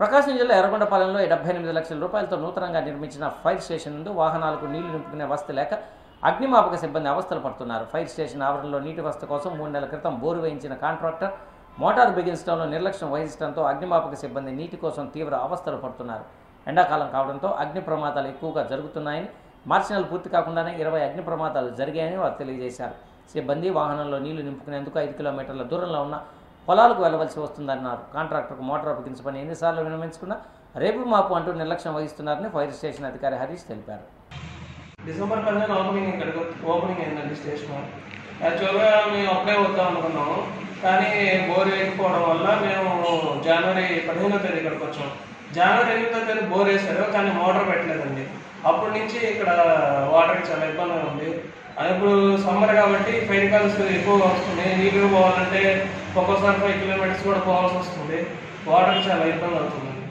ప్రకాశం జిల్లా ఎర్రగొండపాలెంలో డెబ్బై ఎనిమిది లక్షల రూపాయలతో నూతనంగా నిర్మించిన ఫైర్ స్టేషన్ నుండి వాహనాలకు నీళ్లు నింపుకునే వసతి లేక అగ్నిమాపక సిబ్బంది అవస్థలు పడుతున్నారు ఫైర్ స్టేషన్ ఆవరణలో నీటి వసతి కోసం మూడు నెలల క్రితం బోరు వేయించిన కాంట్రాక్టర్ మోటార్ బిగించడంలో నిర్లక్ష్యం వహించడంతో అగ్నిమాపక సిబ్బంది నీటి కోసం తీవ్ర అవస్థలు పడుతున్నారు ఎండాకాలం కావడంతో అగ్ని ప్రమాదాలు ఎక్కువగా జరుగుతున్నాయని మార్చి నెల పూర్తి కాకుండానే ఇరవై అగ్ని ప్రమాదాలు జరిగాయని వారు తెలియజేశారు సిబ్బంది వాహనంలో నీళ్లు నింపుకునేందుకు ఐదు కిలోమీటర్ల దూరంలో ఉన్న పొలాలకు వెళ్లవలసి వస్తుందన్నారు కాంట్రాక్టర్కు మోటార్ బిగించమని ఎన్నిసార్లు విన్నవించుకున్నా రేపు మాపు అంటూ నిర్లక్ష్యం వహిస్తున్నారని ఫైర్ స్టేషన్ అధికారి హరీష్ తెలిపారు డిసెంబర్ పదిహేను ఓపెనింగ్ ఇక్కడికి ఓపెనింగ్ అయిందండి స్టేషన్ యాక్చువల్గా మేము అప్పుడే వద్దాం అనుకున్నాము కానీ బోర్ వేయకపోవడం వల్ల మేము జనవరి పదిహేనో తేదీ ఇక్కడికి వచ్చాం జనవరి ఎనిమిదో తేదీ బోర్ వేశారు కానీ మోటార్ పెట్టలేదండి అప్పటి నుంచి ఇక్కడ వాటర్కి చాలా ఇబ్బందిగా ఉంది అది ఇప్పుడు సమ్మర్ కాబట్టి ఫైర్ కాల్స్ ఎక్కువగా వస్తుంది నీట్గా పోవాలంటే ఒక్కోసారి ఫైవ్ కిలోమీటర్స్ కూడా పోవాల్సి వస్తుంది వాటర్కి చాలా ఇబ్బంది అవుతుంది